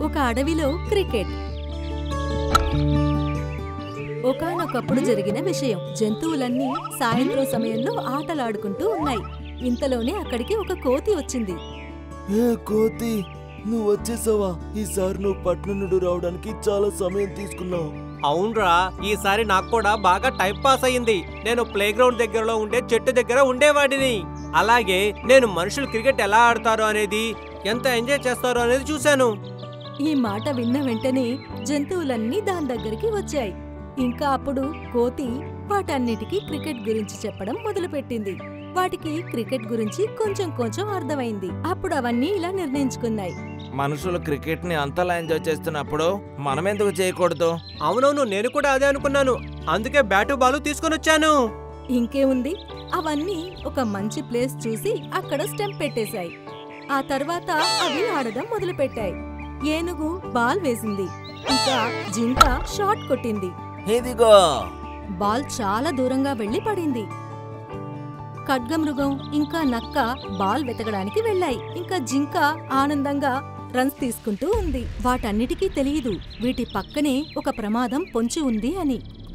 ఒక అడవిలో క్రికెట్ ఒకానొకప్పుడు జరిగిన విషయం జంతువులన్నీ సాయంత్రం సమయంలో ఆటలాడుకుంటూ ఉన్నాయి ఇంతలోనే అక్కడికి ఒక కోతి వచ్చింది ఏ కోతి నువ్వు వచ్చేసావా ఈసారి నువ్వు పట్నం నుండి రావడానికి చాలా సమయం తీసుకున్నావు అవునరా ఈసారి నాకు కూడా బాగా టైం పాస్ అయ్యింది నేను ప్లే గ్రౌండ్ దగ్గరలో ఉండే చెట్టు దగ్గర ఉండేవాడిని అలాగే నేను మనుషులు క్రికెట్ ఎలా ఆడతారో అనేది ఎంత ఎంజాయ్ చేస్తారో అనేది చూశాను ఈ మాట విన్న వెంటనే జంతువులన్నీ దాని దగ్గరికి వచ్చాయి ఇంకా అప్పుడు కోతి వాటన్నిటికీ క్రికెట్ గురించి చెప్పడం మొదలుపెట్టింది వాటికి క్రికెట్ గురించి కొంచెం కొంచెం అర్థమైంది అప్పుడు అవన్నీ ఇలా నిర్ణయించుకున్నాయి మనుషులు క్రికెట్ ని అంతలా ఎంజాయ్ చేస్తున్నప్పుడు మనం ఎందుకు చేయకూడదు అవునవును నేను కూడా అదే అనుకున్నాను అందుకే బ్యాటు బాలు తీసుకొని వచ్చాను ఇంకేముంది అవన్నీ ఒక మంచి ప్లేస్ చూసి అక్కడ స్టెంప్ పెట్టేశాయి ఆ తర్వాత అవి ఆడడం మొదలుపెట్టాయి ఏనుగు బాల్ వేసింది ఇంకా జింక షాట్ కొట్టింది ఇదిగో బాల్ చాలా దూరంగా వెళ్లి పడింది ఖడ్గమృగం ఇంకా నక్క బాల్ వెతకడానికి వెళ్ళాయి ఇంకా జింక ఆనందంగా రన్స్ తీసుకుంటూ ఉంది వాటన్నిటికీ తెలియదు వీటి పక్కనే ఒక ప్రమాదం పొంచి ఉంది అని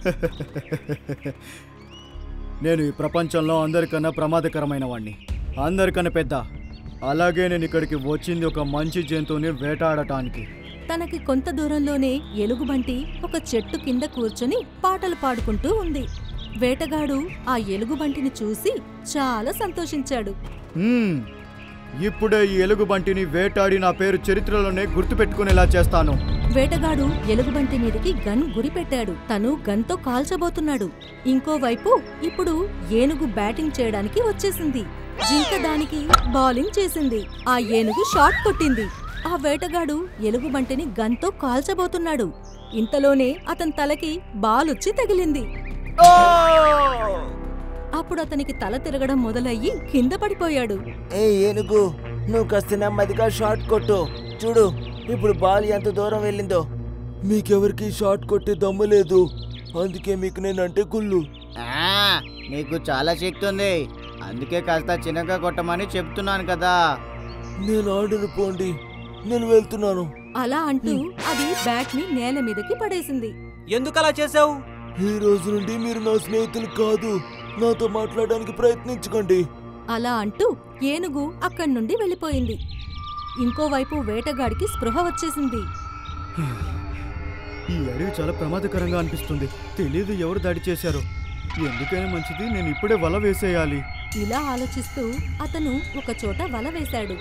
నేను ఈ ప్రపంచంలో అందరికన్నా ప్రమాదకరమైన వాణ్ణి అందరికన్నా పెద్ద అలాగే నేను ఇక్కడికి వచ్చింది ఒక మంచి జంతువుని వేటాడటానికి తనకి కొంత దూరంలోనే ఎలుగుబంటి ఒక చెట్టు కింద కూర్చొని పాటలు పాడుకుంటూ ఉంది వేటగాడు ఆ ఎలుగుబంటిని చూసి చాలా సంతోషించాడు హ్మ్, ఇప్పుడే ఈ ఎలుగుబంటిని వేటాడి నా పేరు చరిత్రలోనే గుర్తుపెట్టుకునేలా చేస్తాను వేటగాడు ఎలుగుబంటి మీదకి గన్ గురిపెట్టాడు తను గన్తో కాల్చబోతున్నాడు ఇంకోవైపు ఇప్పుడు ఏనుగు బ్యాటింగ్ చేయడానికి వచ్చేసింది జింక దానికి బౌలింగ్ చేసింది ఆ ఏనుగు షాట్ కొట్టింది ఆ వేటగాడు ఎలుగుబంటిని గన్తో కాల్చబోతున్నాడు ఇంతలోనే అతని తలకి బాలొచ్చి తగిలింది అప్పుడు అతనికి తల తిరగడం మొదలయ్యి కింద పడిపోయాడు ఏ ఏనుగు నువ్వు కాస్త నెమ్మదిగా షాట్ కొట్టు చూడు ఇప్పుడు బాల్ ఎంత దూరం వెళ్ళిందో మీకెవరికి షాట్ కొట్టే దమ్ము లేదు అందుకే మీకు నేనంటే కుళ్ళు ఆ, నీకు చాలా శక్తి ఉంది అందుకే కాస్త చిన్నగా కొట్టమని చెప్తున్నాను కదా నేను ఆర్డర్ పోండి నేను వెళ్తున్నాను అలా అంటూ అది బ్యాట్ ని నేల మీదకి పడేసింది ఎందుకు అలా చేసావు ఈ రోజు నుండి మీరు నా స్నేహితులు కాదు నాతో మాట్లాడడానికి ప్రయత్నించకండి అలా అంటూ ఏనుగు అక్కడి నుండి వెళ్ళిపోయింది ఇంకోవైపు వేటగాడికి స్పృహ వచ్చేసింది ఈ అడవి చాలా ప్రమాదకరంగా అనిపిస్తుంది తెలియదు ఎవరు దాడి చేశారో ఎందుకైనా మంచిది నేను ఇప్పుడే వల వేసేయాలి ఇలా ఆలోచిస్తూ అతను ఒక చోట వల వేశాడు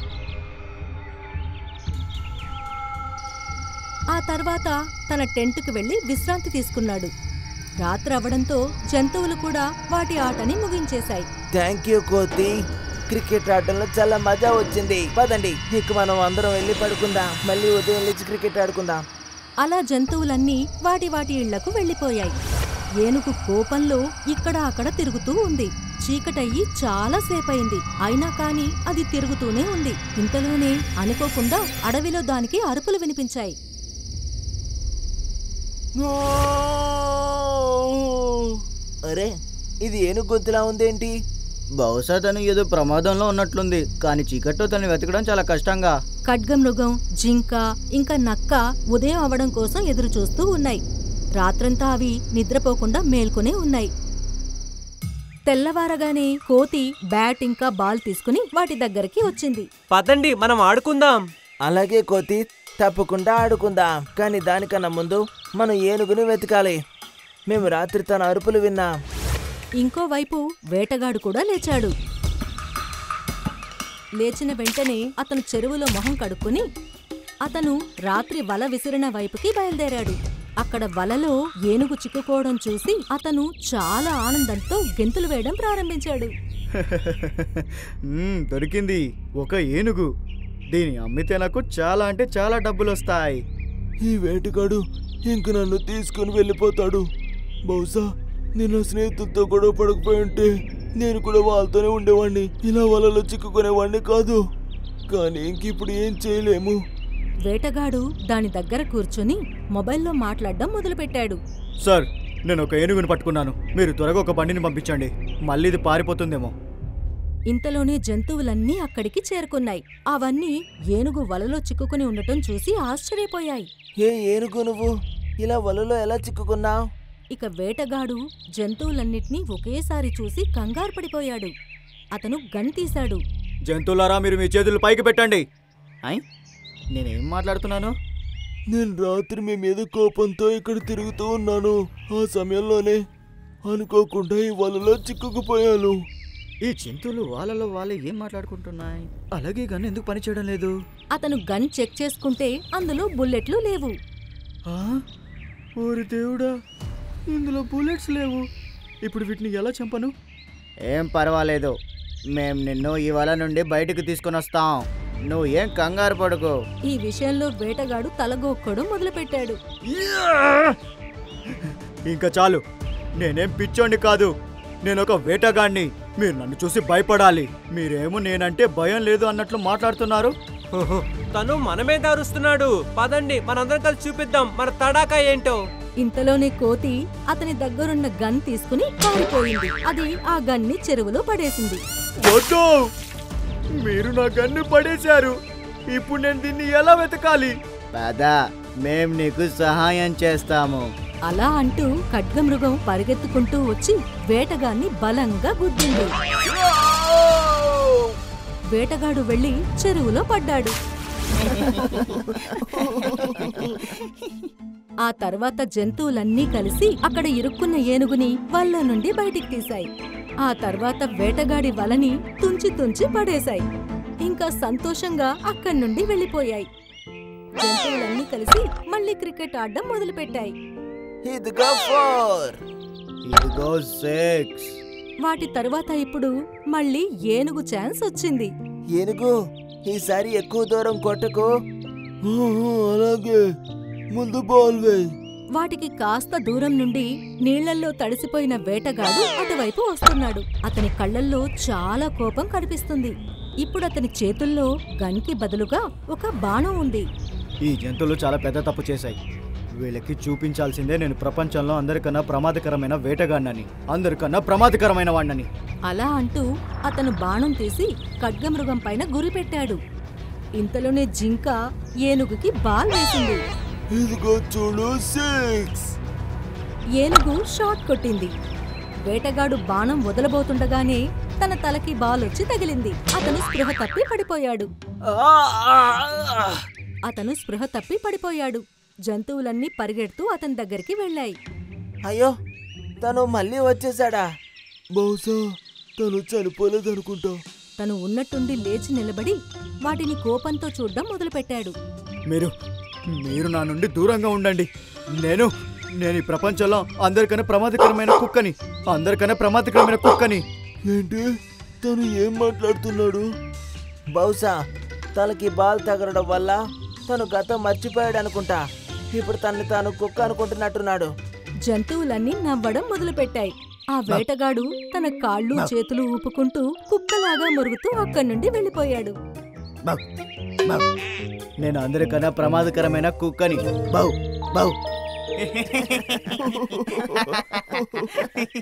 ఆ తర్వాత తన టెంట్కు వెళ్లి విశ్రాంతి తీసుకున్నాడు రాత్రి అవడంతో జంతువులు కూడా వాటి ఆటని ముగించేశాయి థ్యాంక్ యూ కోతి క్రికెట్ ఆడటంలో చాలా మజా వచ్చింది పదండి ఇక మనం అందరం వెళ్ళి పడుకుందాం మళ్ళీ ఉదయం లేచి క్రికెట్ ఆడుకుందాం అలా జంతువులన్నీ వాటి వాటి ఇళ్లకు వెళ్లిపోయాయి ఏనుగు కోపంలో ఇక్కడ అక్కడ తిరుగుతూ ఉంది చీకటయ్యి చాలా సేపయింది అయినా కాని అది తిరుగుతూనే ఉంది ఇంతలోనే అనుకోకుండా అడవిలో దానికి అరుపులు వినిపించాయి అరే ఇది ఏనుగు గొంతులా ఉందేంటి బహుశా తను ఏదో ప్రమాదంలో ఉన్నట్లుంది కానీ చీకట్లో తను వెతకడం చాలా కష్టంగా ఖడ్గమృగం జింక ఇంకా నక్క ఉదయం అవడం కోసం ఎదురు చూస్తూ ఉన్నాయి రాత్రంతా అవి నిద్రపోకుండా మేల్కొనే ఉన్నాయి తెల్లవారగానే కోతి బ్యాట్ ఇంకా బాల్ తీసుకుని వాటి దగ్గరికి వచ్చింది పదండి మనం ఆడుకుందాం అలాగే కోతి తప్పకుండా ఆడుకుందాం కానీ దానికన్నా ముందు మనం ఏనుగుని వెతకాలి మేము రాత్రి తన అరుపులు విన్నాం ఇంకోవైపు వేటగాడు కూడా లేచాడు లేచిన వెంటనే అతను చెరువులో మొహం కడుక్కుని అతను రాత్రి వల విసిరిన వైపుకి బయలుదేరాడు అక్కడ వలలో ఏనుగు చిక్కుకోవడం చూసి అతను చాలా ఆనందంతో గెంతులు వేయడం ప్రారంభించాడు మ్మ్, దొరికింది ఒక ఏనుగు దీని అమ్మితే నాకు చాలా అంటే చాలా డబ్బులు వస్తాయి ఈ వేటగాడు ఇంక నన్ను తీసుకుని వెళ్ళిపోతాడు బహుశా నేను నా స్నేహితులతో గొడవ పడకపోయి ఉంటే నేను కూడా వాళ్ళతోనే ఉండేవాడిని ఇలా వలలో చిక్కుకునేవాడిని కాదు కానీ ఇంక ఇప్పుడు ఏం చేయలేము వేటగాడు దాని దగ్గర కూర్చొని మొబైల్లో మాట్లాడడం మొదలుపెట్టాడు సార్ నేను ఒక ఏనుగుని పట్టుకున్నాను మీరు త్వరగా ఒక బండిని పంపించండి మళ్ళీ ఇది పారిపోతుందేమో ఇంతలోనే జంతువులన్నీ అక్కడికి చేరుకున్నాయి అవన్నీ ఏనుగు వలలో చిక్కుకుని ఉండటం చూసి ఆశ్చర్యపోయాయి ఏ ఏనుగు నువ్వు ఇలా వలలో ఎలా చిక్కుకున్నావు ఇక వేటగాడు జంతువులన్నిటినీ ఒకేసారి చూసి కంగారు పడిపోయాడు అతను గన్ తీశాడు జంతువులారా మీరు మీ చేతులు పైకి పెట్టండి అయ్ నేనేం మాట్లాడుతున్నాను నేను రాత్రి మీ మీద కోపంతో ఇక్కడ తిరుగుతూ ఉన్నాను ఆ సమయంలోనే అనుకోకుండా ఈ వలలో చిక్కుకుపోయాను ఈ జంతువులు వాళ్ళలో వాళ్ళే ఏం మాట్లాడుకుంటున్నాయి అలాగే కానీ ఎందుకు పని చేయడం లేదు అతను గన్ చెక్ చేసుకుంటే అందులో బుల్లెట్లు లేవు ఆ? ఓరి దేవుడా ఇందులో బుల్లెట్స్ లేవు ఇప్పుడు వీటిని ఎలా చంపను ఏం పర్వాలేదు మేం నిన్ను ఈ వల నుండి బయటకు తీసుకొని వస్తాం నువ్వు ఏం కంగారు పడుకో ఈ విషయంలో వేటగాడు తలగొక్కడం మొదలుపెట్టాడు ఇంకా చాలు నేనేం పిచ్చోండి కాదు నేను ఒక వేటగాడిని మీరు నన్ను చూసి భయపడాలి మీరేమో నేనంటే భయం లేదు అన్నట్లు మాట్లాడుతున్నారు తను మన మీద అరుస్తున్నాడు పదండి మనందరం కలిసి చూపిద్దాం మన తడాకా ఏంటో ఇంతలోనే కోతి అతని దగ్గరున్న గన్ తీసుకుని పారిపోయింది అది ఆ గన్ని చెరువులో పడేసింది వద్దు మీరు నా గన్ను పడేశారు ఇప్పుడు నేను దీన్ని ఎలా వెతకాలి పద మేం నీకు సహాయం చేస్తాము అలా అంటూ ఖడ్గమృగం పరిగెత్తుకుంటూ వచ్చి వేటగాన్ని బలంగా గుద్దింది వేటగాడు వెళ్లి చెరువులో పడ్డాడు ఆ తర్వాత జంతువులన్నీ కలిసి అక్కడ ఇరుక్కున్న ఏనుగుని వల్ల నుండి బయటికి తీశాయి ఆ తర్వాత వేటగాడి వలని తుంచి తుంచి పడేశాయి ఇంకా సంతోషంగా అక్కడి నుండి వెళ్ళిపోయాయి జంతువులన్నీ కలిసి మళ్ళీ క్రికెట్ ఆడడం మొదలుపెట్టాయి ఇదిగో ఫోర్ ఇదిగో సిక్స్ వాటి తరువాత ఇప్పుడు మళ్ళీ ఏనుగు ఛాన్స్ వచ్చింది ఏనుగు ఈసారి ఎక్కువ దూరం కొట్టకు అలాగే ముందు బాల్ వేయ్ వాటికి కాస్త దూరం నుండి నీళ్లల్లో తడిసిపోయిన వేటగాడు అటువైపు వస్తున్నాడు అతని కళ్ళల్లో చాలా కోపం కనిపిస్తుంది ఇప్పుడు అతని చేతుల్లో గన్కి బదులుగా ఒక బాణం ఉంది ఈ జంతువులు చాలా పెద్ద తప్పు చేశాయి వీళ్ళకి చూపించాల్సిందే నేను ప్రపంచంలో అందరికన్నా ప్రమాదకరమైన వేటగాడినని అందరికన్నా ప్రమాదకరమైన వాడినని అలా అంటూ అతను బాణం తీసి ఖడ్గమృగం పైన గురిపెట్టాడు ఇంతలోనే జింక ఏనుగుకి బాల్ వేసింది ఇదిగో చూడు సిక్స్ ఏనుగు షాట్ కొట్టింది వేటగాడు బాణం వదలబోతుండగానే తన తలకి బాల్ వచ్చి తగిలింది అతను స్పృహ తప్పి పడిపోయాడు అతను స్పృహ తప్పి పడిపోయాడు జంతువులన్నీ పరిగెడుతూ అతని దగ్గరికి వెళ్ళాయి అయ్యో తను మళ్ళీ వచ్చేసాడా బహుశా తను చనిపోలేదనుకుంటా తను ఉన్నట్టుండి లేచి నిలబడి వాటిని కోపంతో చూడ్డం మొదలుపెట్టాడు మీరు మీరు నా నుండి దూరంగా ఉండండి నేను నేను ఈ ప్రపంచంలో అందరికన్నా ప్రమాదకరమైన కుక్కని అందరికన్నా ప్రమాదకరమైన కుక్కని ఏంటి తను ఏం మాట్లాడుతున్నాడు బహుశా తనకి బాల్ తగలడం వల్ల తను గతం మర్చిపోయాడు అనుకుంటా ఇప్పుడు తనని తాను కుక్క అనుకుంటున్నట్టున్నాడు జంతువులన్నీ నవ్వడం మొదలుపెట్టాయి ఆ వేటగాడు తన కాళ్ళు చేతులు ఊపుకుంటూ కుక్కలాగా మురుగుతూ అక్కడి నుండి వెళ్ళిపోయాడు నేను అందరికన్నా ప్రమాదకరమైన కుక్కని బౌ బౌ